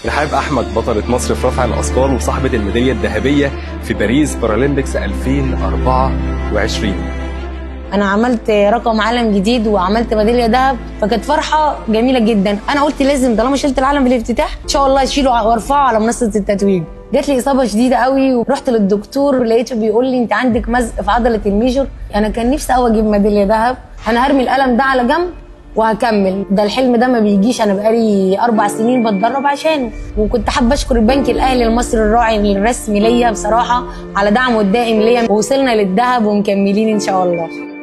رحاب احمد بطله مصر في رفع الاثقال وصاحبه الميداليه الذهبيه في باريس بارالمبيكس 2024 انا عملت رقم عالم جديد وعملت ميداليه ذهب فكانت فرحه جميله جدا انا قلت لازم طالما شلت العالم في الافتتاح ان شاء الله اشيله وارفعه على منصه التتويج جات لي اصابه شديده قوي ورحت للدكتور لقيته بيقول لي انت عندك مزق في عضله الميجور انا كان نفسي قوي اجيب ميداليه ذهب انا هرمي القلم ده على جنب وهكمل ده الحلم ده ما بيجيش انا بقالي اربع سنين بتدرب عشانه وكنت حابه اشكر البنك الاهلي المصري الراعي الرسمي ليا بصراحه على دعمه الدائم ليا ووصلنا للذهب ومكملين ان شاء الله